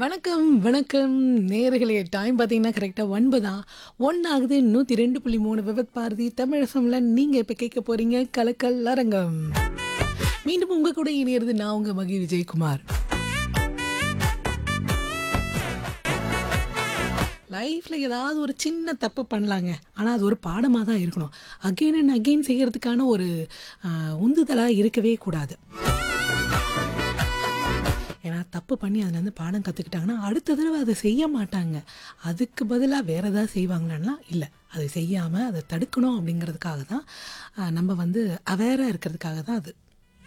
வணக்கம் வணக்கம் நேர்களே டைம் பார்த்தீங்கன்னா கரெக்டாக ஒன்பதா ஒன்று ஆகுது நூற்றி ரெண்டு புள்ளி மூணு விபத் பாரதி தமிழசம்ல நீங்கள் இப்போ கேட்க போகிறீங்க கலக்கல் அரங்கம் மீண்டும் உங்கள் கூட இணையிறது நான் உங்கள் மகி விஜயகுமார் லைஃப்பில் ஏதாவது ஒரு சின்ன தப்பு பண்ணலாங்க ஆனால் அது ஒரு பாடமாக தான் இருக்கணும் அகெயின் அண்ட் அகெயின் செய்கிறதுக்கான ஒரு உந்துதலாக இருக்கவே கூடாது ஏன்னா தப்பு பண்ணி அதுலேருந்து பாடம் கற்றுக்கிட்டாங்கன்னா அடுத்த தடவை அதை செய்ய மாட்டாங்க அதுக்கு பதிலாக வேறு ஏதாவது செய்வாங்களான்னா இல்லை அதை செய்யாமல் அதை தடுக்கணும் அப்படிங்கிறதுக்காக தான் ஆஹ், நம்ம வந்து அவேராக இருக்கிறதுக்காக தான் அது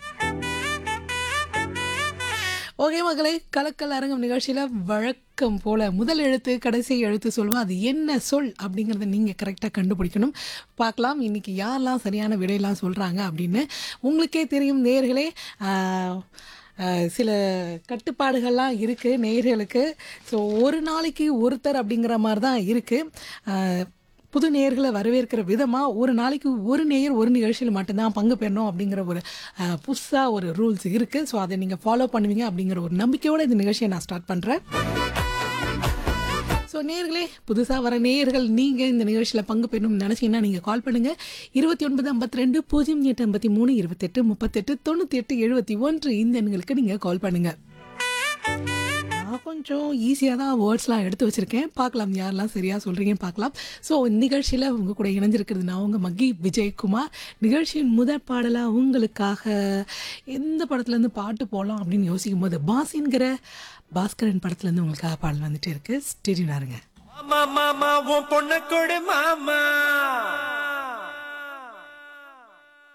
ஓகே மகளே கலக்கல் அரங்கம் நிகழ்ச்சியில் வழக்கம் போல் முதல் எழுத்து கடைசி எழுத்து சொல்லுவோம் அது என்ன சொல் அப்படிங்கிறத நீங்கள் கரெக்டாக கண்டுபிடிக்கணும் பார்க்கலாம் இன்றைக்கி யாரெல்லாம் சரியான விடையெல்லாம் சொல்கிறாங்க அப்படின்னு உங்களுக்கே தெரியும் நேர்களே ஆஹ், ஆஹ், சில கட்டுப்பாடுகள்லாம் இருக்குது நேயர்களுக்கு ஸோ ஒரு நாளைக்கு ஒருத்தர் அப்படிங்கிற மாதிரி தான் இருக்குது புது நேயர்களை வரவேற்கிற விதமாக ஒரு நாளைக்கு ஒரு நேயர் ஒரு நிகழ்ச்சியில் மட்டும்தான் பங்கு பெறணும் அப்படிங்கிற ஒரு புதுசாக ஒரு ரூல்ஸ் இருக்குது ஸோ அதை நீங்கள் ஃபாலோ பண்ணுவீங்க அப்படிங்கிற ஒரு நம்பிக்கையோட இந்த நிகழ்ச்சியை நான் ஸ்டார்ட் பண்ணுறேன் ஸோ நேர்களே புதுசாக வர நேயர்கள் நீங்கள் இந்த நிகழ்ச்சியில் பங்கு பெறணும்னு நினச்சிங்கன்னா நீங்கள் கால் பண்ணுங்கள் இருபத்தி ஒன்பது ஐம்பத்தி ரெண்டு பூஜ்ஜியம் எட்டு ஐம்பத்தி மூணு இருபத்தெட்டு முப்பத்தெட்டு தொண்ணூற்றி எட்டு எழுபத்தி ஒன்று இந்த எண்களுக்கு நீங்கள் கால் பண்ணுங்கள் நான் கொஞ்சம் ஈஸியாக தான் வேர்ட்ஸ்லாம் எடுத்து வச்சுருக்கேன் பார்க்கலாம் யாரெல்லாம் சரியாக சொல்கிறீங்கன்னு பார்க்கலாம் ஸோ நிகழ்ச்சியில் உங்கள் கூட இணைஞ்சிருக்கிறது நான் உங்கள் மகி விஜயகுமார் நிகழ்ச்சியின் முதல் பாடலாக உங்களுக்காக எந்த படத்துலேருந்து பாட்டு போடலாம் அப்படின்னு யோசிக்கும் போது பாசின்கிற பாஸ்கரன் படத்துலேருந்து உங்களுக்காக பாடல் வந்துட்டு இருக்கு ஸ்டேடியம் இருங்க மாமா மாமா உன் பொண்ணு கொடு மாமா